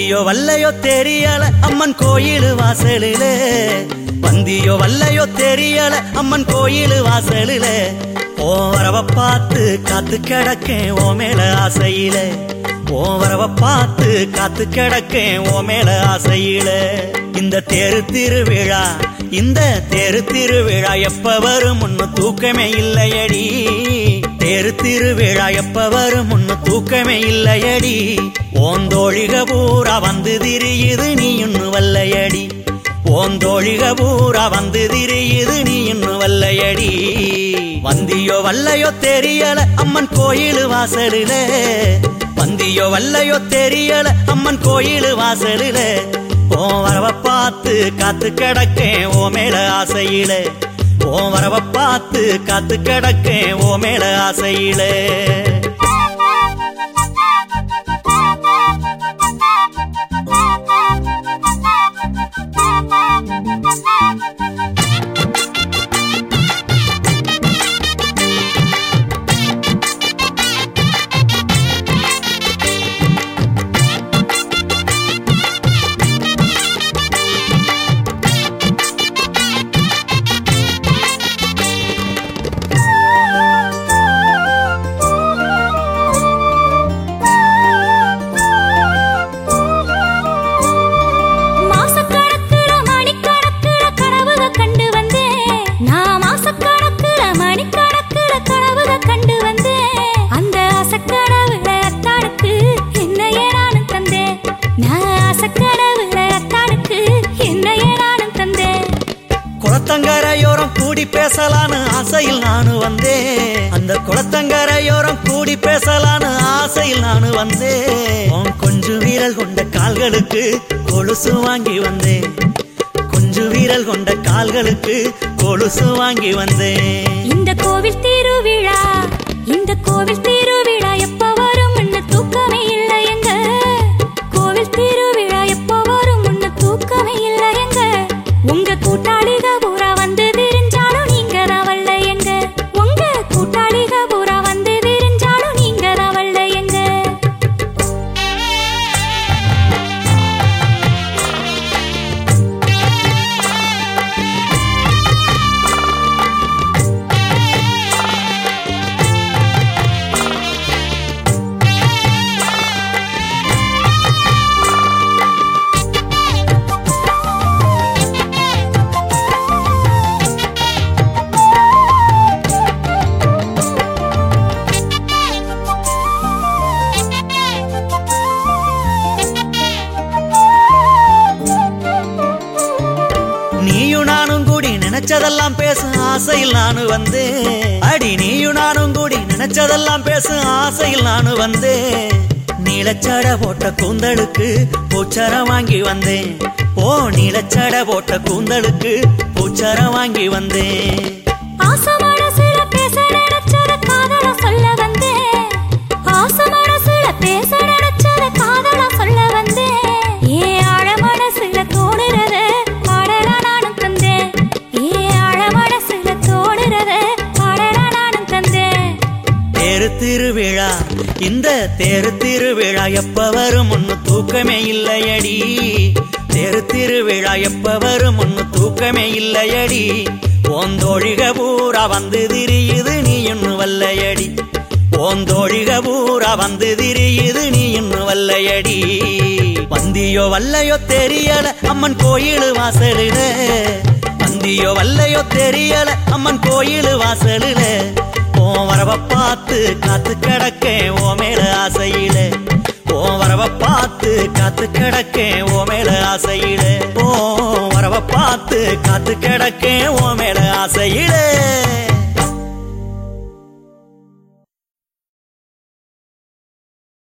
வந்தியோ வல்லையோ தெரியல அம்மன் கோயில் வாசலில வந்தியோ வல்லையோ தெரியல அம்மன் கோயில் வாசலில ஓ வரவ பார்த்து காத்து கிடக்கேன் ஓ மேல ஆசையில ஓ வரவ பார்த்து காத்து கிடக்கேன் ஓ மேல ஆசையில இந்த தேரு திருவிழா இந்த தேரு திருவிழா எப்ப வரும் முன்னு தூக்கமே இல்லையடி தேரு திருவிழா எப்ப வரும் முன்னு தூக்கமே இல்லையடி ஓந்தோழிக பூரா வந்து திரியுது நீ இன்னும் வல்லையடி ஓந்தோழிக பூரா வந்து திரியுது நீ இன்னும் வல்லையடி வந்தியோ வல்லையோ தெரியல அம்மன் கோயில் வாசலில வந்தியோ வல்லையோ தெரியல அம்மன் கோயில் வாசலில ஓ வரவ பார்த்து காத்து கிடக்கேன் ஓ மேல ஆசையில ஓ வரவ பார்த்து காத்து கிடக்கேன் ஓ மேல ஆசையில மாசக்கணக்குல மணிக்கணக்குல கனவுக கண்டு வந்தேன் நான் மாசக்கணக்குல மணிக்கணக்குல கனவுக கண்டு வந்தேன் அந்த ஆசக்கனவுல அத்தானுக்கு என்னையே நானும் தந்தேன் நான் ஆசக்கனவுல அத்தானுக்கு என்னையே நானும் தந்தேன் குளத்தங்கரையோரம் கூடி பேசலான்னு ஆசையில் நானு வந்தேன் அந்த குளத்தங்கரையோரம் கூடி பேசலான்னு ஆசையில் நானு வந்தேன் உன் கொஞ்சு வீரல் கொண்ட கால்களுக்கு கொலுசு வாங்கி வந்தேன் கொஞ்சு வீரல் கொண்ட கால்களுக்கு கொலுசு வாங்கி வந்தேன் இந்த கோவில் திருவிழா இந்த கோவில் திருவிழா எப்ப வரும் முன்ன தூக்கமே இல்லை எங்க கோவில் திருவிழா எப்ப வரும் முன்ன தூக்கமே இல்லை எங்க உங்க கூட்டாளிக பூரா வந்து திரிஞ்சாலும் நீங்க தான் வல்ல எங்க உங்க கூட்டாளிக பூரா வந்து திரிஞ்சாலும் நீங்க தான் வல்ல எங்க நீயும் நானும் கூடி நினைச்சதெல்லாம் பேசும் ஆசையில் நானு வந்தேன் அடி நீயும் நானும் கூடி நினைச்சதெல்லாம் பேசும் ஆசையில் நானு வந்தேன் நீலச்சட போட்ட கூந்தலுக்கு பூச்சரம் வாங்கி வந்தேன் ஓ நீலச்சட போட்ட கூந்தலுக்கு பூச்சரம் வாங்கி வந்தேன் ஆசை மனசுல பேச நினைச்சத காதல சொல்ல வந்தேன் ஆசை மனசுல பேச நினைச்சத காதல சொல்ல வந்தேன் ஏ ஆழ மனசுல தோணுறத பாடல நானும் தந்தேன் ஏ ஆழ மனசுல தோணுறத பாடல நானும் தந்தேன் தேரு திருவிழா இந்த தேரு திருவிழா எப்ப வரும் ஒன்னு தூக்கமே இல்லையடி தேரு திருவிழா எப்ப வரும் ஒன்னு தூக்கமே இல்லையடி ஓந்தோழிக பூரா வந்து திரியுது நீ இன்னும் வல்லையடி ஓந்தோழிக பூரா வந்து திரியுது நீ இன்னும் வல்லையடி வந்தியோ வல்லையோ தெரியல அம்மன் கோயில் வாசலில வந்தியோ வல்லையோ தெரியல அம்மன் கோயில் வாசலில ஓ வரவ பார்த்து காத்து கிடக்கேன் ஓ மேல ஆசையில ஓ வரவ பார்த்து காத்து கிடக்கேன் ஓ மேல ஆசையில ஓ வரவ பார்த்து காத்து கிடக்கேன் ஓ மேல ஆசையில